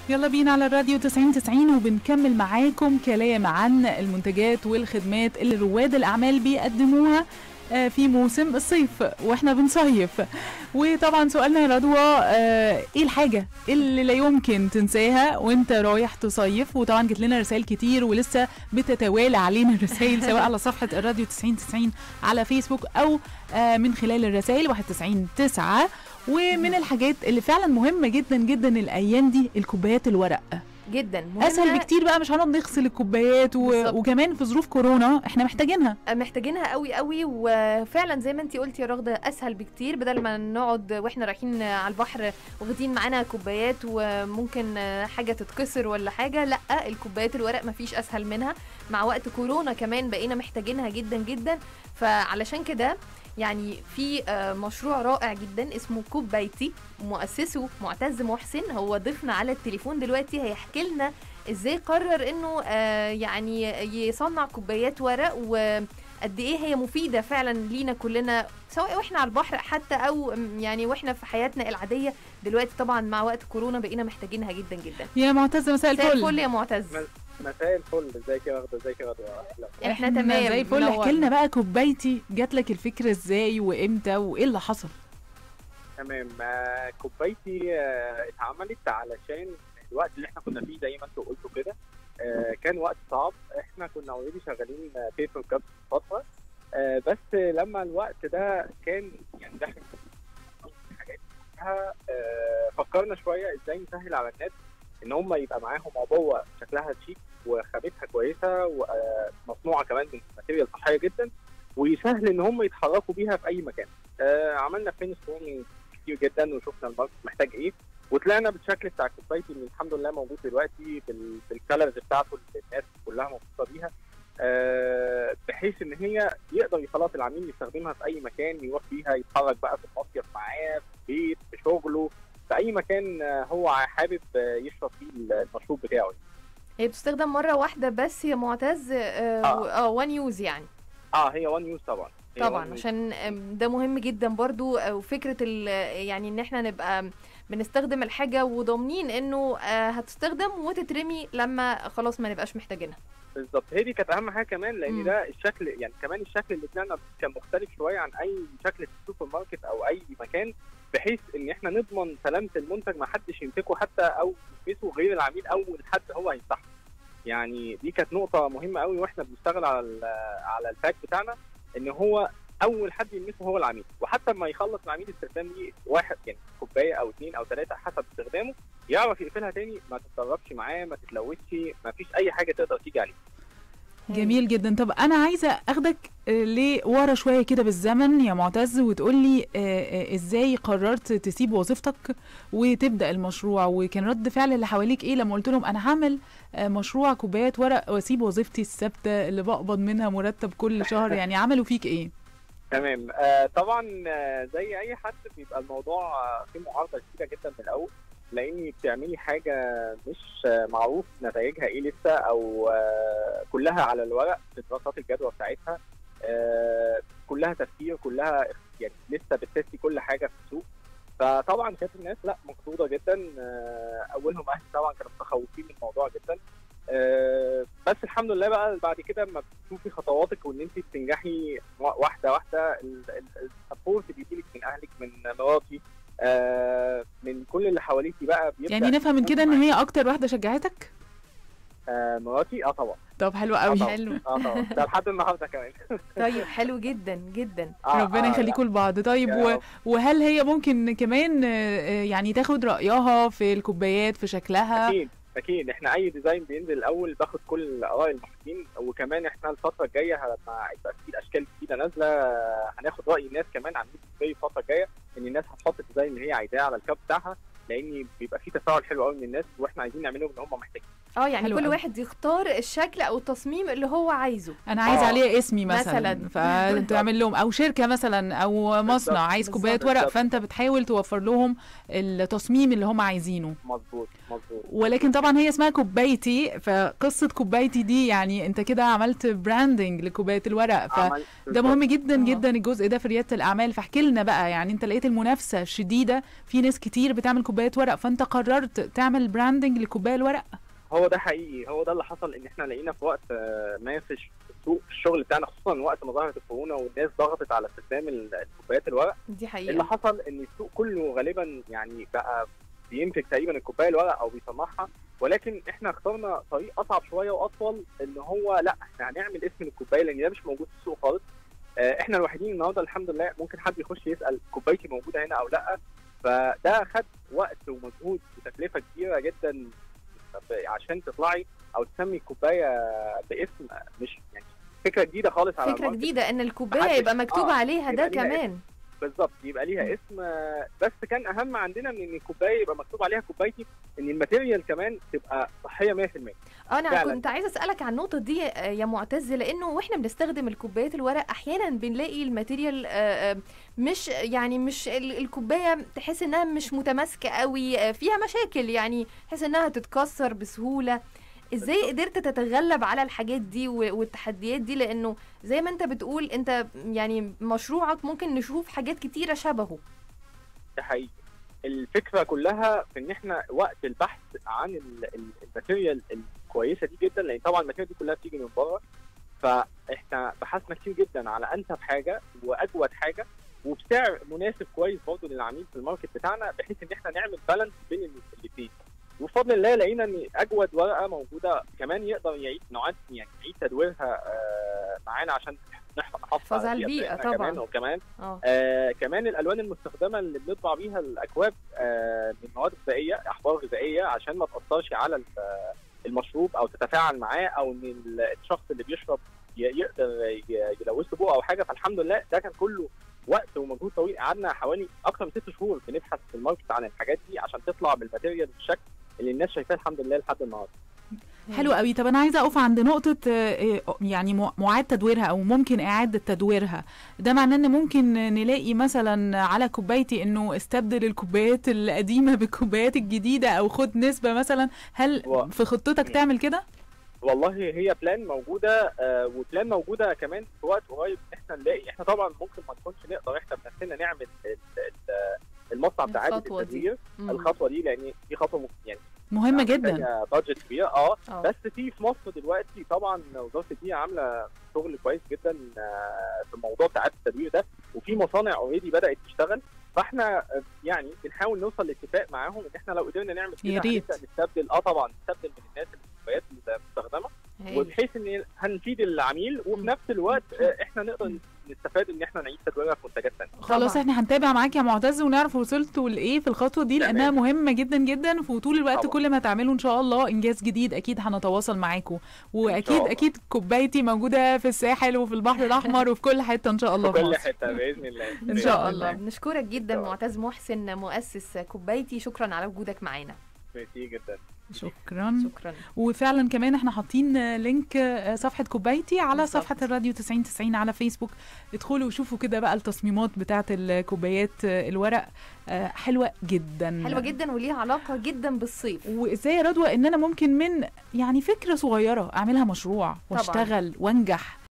يلا بينا على الراديو 90 90 وبنكمل معاكم كلام عن المنتجات والخدمات اللي رواد الأعمال بيقدموها آه، في موسم الصيف واحنا بنصيف وطبعا سؤالنا يا رضوى آه، ايه الحاجة اللي لا يمكن تنساها وانت رايح تصيف وطبعا جت لنا رسائل كتير ولسه بتتوالى علينا الرسائل سواء على صفحة الراديو 90 90 على فيسبوك او آه، من خلال الرسائل 91 9 ومن الحاجات اللي فعلا مهمة جدا جدا الايام دي الكوبايات الورق جدا مهمة اسهل بكتير بقى مش هنقعد نغسل الكوبايات و... بالظبط. وكمان في ظروف كورونا احنا محتاجينها محتاجينها قوي قوي وفعلا زي ما انتي قلتي يا رغده اسهل بكتير بدل ما نقعد واحنا رايحين على البحر واخدين معانا كوبايات وممكن حاجه تتكسر ولا حاجه لا الكوبايات الورق مفيش اسهل منها مع وقت كورونا كمان بقينا محتاجينها جدا جدا فعلشان كده يعني في آه، مشروع رائع جدا اسمه كوبايتي مؤسسه معتز محسن هو ضيفنا على التليفون دلوقتي هيحكي لنا ازاي قرر انه آه، يعني يصنع كوبايات ورق وقد ايه هي مفيده فعلا لينا كلنا سواء واحنا على البحر حتى او م، يعني واحنا في حياتنا العاديه دلوقتي طبعا مع وقت كورونا بقينا محتاجينها جدا جدا يا معتز مساء مساء الفل الفل يا معتز مساء الفل ازيك يا غدا ازيك يا غدا أهلا. احنا تمام زي الفل منور. احكي لنا بقى كوبايتي جات لك الفكره ازاي وامتى وايه اللي حصل تمام آه، كوبايتي آه، اتعملت علشان الوقت اللي احنا كنا فيه زي ما انتوا قلتوا كده آه، كان وقت صعب احنا كنا اوريدي شغالين بيبر كاب فتره آه، بس لما الوقت ده كان يعني داخل في حاجات كلها، آه، فكرنا شويه ازاي نسهل على الناس ان هم يبقى معاهم عبوه شكلها شيك وخامتها كويسه ومصنوعه كمان من ماتيريال صحيه جدا ويسهل ان هم يتحركوا بيها في اي مكان آه عملنا برين ستورمنج كتير جدا وشفنا الماركت محتاج ايه وطلعنا بالشكل بتاع كوبايتي اللي الحمد لله موجود دلوقتي بال- بالكالرز بتاعته اللي الناس كلها مبسوطه بيها آه بحيث ان هي يقدر خلاص العميل يستخدمها في اي مكان يروح بيها يتحرك بقى في المصيف معاه في البيت في شغله في اي مكان آه، هو حابب آه، يشرب فيه المشروب بتاعه هي بتستخدم مره واحده بس يا معتز اه آه. اه وان يوز يعني اه هي وان يوز طبعا هي طبعا one use. عشان آم، ده مهم جدا برضو آه، وفكره ال- يعني ان احنا نبقى بنستخدم الحاجه وضامنين انه آه، هتستخدم وتترمي لما خلاص ما نبقاش محتاجينها بالظبط هي دي كانت اهم حاجه كمان لان مم. ده الشكل يعني كمان الشكل اللي طلعنا كان مختلف شويه عن اي شكل في السوبر ماركت او اي مكان بحيث ان احنا نضمن سلامه المنتج ما حدش يمسكه حتى او يلمسه غير العميل اول حد هو هيفتحه يعني دي كانت نقطه مهمه قوي واحنا بنشتغل على ال- على الباك بتاعنا ان هو اول حد يلمسه هو العميل وحتى ما يخلص العميل استخدام دي واحد يعني كوبايه او اثنين او ثلاثه حسب استخدامه يعرف يقفلها تاني ما تتطربش معاه ما تتلوثش ما فيش اي حاجه تقدر تيجي عليه جميل جدا طب انا عايزه اخدك آه، لورا شويه كده بالزمن يا معتز وتقول لي ازاي قررت تسيب وظيفتك وتبدا المشروع وكان رد فعل اللي حواليك ايه لما قلت لهم انا هعمل آه، مشروع كوبايات ورق واسيب وظيفتي الثابته اللي بقبض منها مرتب كل شهر يعني عملوا فيك ايه تمام آه طبعا آه زي اي حد بيبقى الموضوع آه فيه معارضه كتيره جدا من الاول لاني بتعملي حاجه مش آه معروف نتائجها ايه لسه او آه كلها على الورق في دراسات الجدوى بتاعتها آه كلها تفكير كلها يعني لسه بتستي كل حاجه في السوق فطبعا كانت الناس لا مخضوضه جدا آه اولهم اهلي طبعا كانوا متخوفين من الموضوع جدا آه، بس الحمد لله بقى بعد كده لما بتشوفي خطواتك وان انت بتنجحي وا- واحده واحده السبورت بيجيلك من اهلك من مراتي آه، من كل اللي حواليكي بقى بيبدا يعني نفهم من كده ان هي اكتر واحده شجعتك آه، مراتي اه طبعا طب حلو اه قوي طبعا حلو. اه طبعا ده لحد النهارده كمان طيب حلو جدا جدا آه، ربنا آه، يخليكم لبعض طيب يا و... رب. وهل هي ممكن كمان آه، آه، يعني تاخد رايها في الكوبايات في شكلها اكيد اكيد احنا اي ديزاين بينزل الاول باخد كل اراء المحيطين وكمان احنا الفتره الجايه لما يبقى في اشكال جديده نازله هناخد راي الناس كمان عن في الفتره الجايه ان الناس هتحط الديزاين اللي هي عايزاه على الكاب بتاعها لان بيبقى في تفاعل حلو قوي من الناس واحنا عايزين نعمله ان هم محتاجين اه يعني حلو كل قوي. واحد يختار الشكل او التصميم اللي هو عايزه انا عايز آه. عليه اسمي مثلا, مثلاً. فتعمل لهم او شركه مثلا او مصنع عايز بالظبط. كوبايات ورق بالظبط. فانت بتحاول توفر لهم التصميم اللي هم عايزينه مظبوط مظبوط ولكن طبعا هي اسمها كوبايتي فقصه كوبايتي دي يعني انت كده عملت براندنج لكوبايه الورق ف عملت ده مهم جدا آه. جدا الجزء ده في رياده الاعمال فاحكي لنا بقى يعني انت لقيت المنافسه شديده في ناس كتير بتعمل كوبايات ورق فانت قررت تعمل براندنج لكوبايه الورق هو ده حقيقي هو ده اللي حصل ان احنا لقينا في وقت آه، ما في الش- في السوق في الشغل بتاعنا خصوصا وقت ما ظهرت الكورونا والناس ضغطت على استخدام ال- الكوبايات الورق دي اللي حقيقه حصل ان السوق كله غالبا يعني بقى بينتج تقريبا الكوبايه الورق او بيصنعها ولكن احنا اخترنا طريق اصعب شويه واطول ان هو لا احنا هنعمل اسم للكوبايه لان ده مش موجود في السوق خالص آه، احنا الوحيدين النهارده الحمد لله ممكن حد يخش يسال كوبايتي موجوده هنا او لا فده خد وقت ومجهود وتكلفه كبيره جدا عشان تطلعي او تسمي الكوبايه باسم مش يعني فكره جديده خالص على فكره الماركت. جديده ان الكوبايه محدش- يبقى مكتوب آه، عليها ده يبقى ليها كمان بالظبط يبقى ليها اسم آه، بس كان اهم عندنا من ان الكوبايه يبقى مكتوب عليها كوبايتي ان الماتيريال كمان تبقى صحيه 100% انا فعلاً. كنت عايزه اسالك عن النقطه دي آه، يا معتز لانه واحنا بنستخدم الكوبايات الورق احيانا بنلاقي الماتيريال آه، آه، مش يعني مش ال- الكوبايه تحس انها مش متماسكه قوي آه، فيها مشاكل يعني تحس انها تتكسر بسهوله ازاي بالظبط. قدرت تتغلب على الحاجات دي و- والتحديات دي لانه زي ما انت بتقول انت يعني مشروعك ممكن نشوف حاجات كتيره شبهه ده حقيقي الفكره كلها في ان احنا وقت البحث عن ال- ال- الماتيريال الكويسه دي جدا لان طبعا الماتيريال دي كلها بتيجي من بره فاحنا بحثنا كتير جدا على انسب حاجه واجود حاجه وبسعر مناسب كويس برضه للعميل في الماركت بتاعنا بحيث ان احنا نعمل بالانس بين الاثنين وبفضل الله لقينا ان اجود ورقه موجوده كمان يقدر يعيد نوعات يعني يعيد تدويرها آه، معانا عشان نحفظ نحافظ على البيئة بتاعتنا طبعاً. كمان وكمان اه آه كمان الالوان المستخدمه اللي بنطبع بيها الاكواب آه من مواد غذائيه احبار غذائيه عشان ما تاثرش على ال- آه، المشروب او تتفاعل معاه او ان ال- الشخص اللي بيشرب ي- يقدر ي- يلوث بقه او حاجه فالحمد لله ده كان كله وقت ومجهود طويل قعدنا حوالي اكثر من ست شهور بنبحث في الماركت عن الحاجات دي عشان تطلع بالماتيريال بالشكل اللي الناس شايفاه الحمد لله لحد النهارده حلو قوي طب انا عايزه اقف عند نقطه آه، آه، يعني مع- معاد تدويرها او ممكن اعاده تدويرها ده معناه ان ممكن نلاقي مثلا على كوبايتي انه استبدل الكوبايات القديمه بالكوبايات الجديده او خد نسبه مثلا هل و- في خطتك م. تعمل كده والله هي بلان موجوده آه وبلان موجوده كمان في وقت قريب إن احنا نلاقي احنا طبعا ممكن ما نكونش نقدر احنا بنفسنا نعمل ال- ال- المصنع بتاع اعاده الخطوة دي. التدوير مم. الخطوه دي لان دي خطوه م- يعني مهمه جدا بادجت كبير اه آه. بس في في مصر دلوقتي طبعا وزاره البيئه عامله شغل كويس جدا آه، في الموضوع بتاع إعادة التدوير ده وفي مصانع اوريدي بدات تشتغل فاحنا آه، يعني بنحاول نوصل لاتفاق معاهم ان احنا لو قدرنا نعمل يا كده ريت. هنبدا نستبدل اه طبعا نستبدل من الناس الكوبايات المستخدمه هايل. وبحيث ان هنفيد العميل وفي مم. نفس الوقت آه، احنا نقدر نستفاد ان احنا نعيد تدويرها في منتجات ثانيه خلاص طبعاً. احنا هنتابع معاك يا معتز ونعرف وصلتوا لايه في الخطوه دي تمام. لانها مهمه جدا جدا وطول الوقت طبعاً. كل ما تعملوا ان شاء الله انجاز جديد اكيد هنتواصل معاكم واكيد الله. اكيد كوبايتي موجوده في الساحل وفي البحر الاحمر وفي كل حته ان شاء الله في في كل مصر حته باذن الله إن ان شاء شاء الله. الله بنشكرك جدا إن شاء الله. معتز محسن مؤسس كوبايتي شكرا على وجودك معانا ميرسي جدا شكرا شكرا وفعلا كمان احنا حاطين لينك صفحه كوبايتي على بالظبط. صفحه الراديو 90 90 على فيسبوك ادخلوا وشوفوا كده بقى التصميمات بتاعه الكوبايات الورق آه، حلوه جدا حلوه جدا وليها علاقه جدا بالصيف وازاي يا رضوى ان انا ممكن من يعني فكره صغيره اعملها مشروع واشتغل وانجح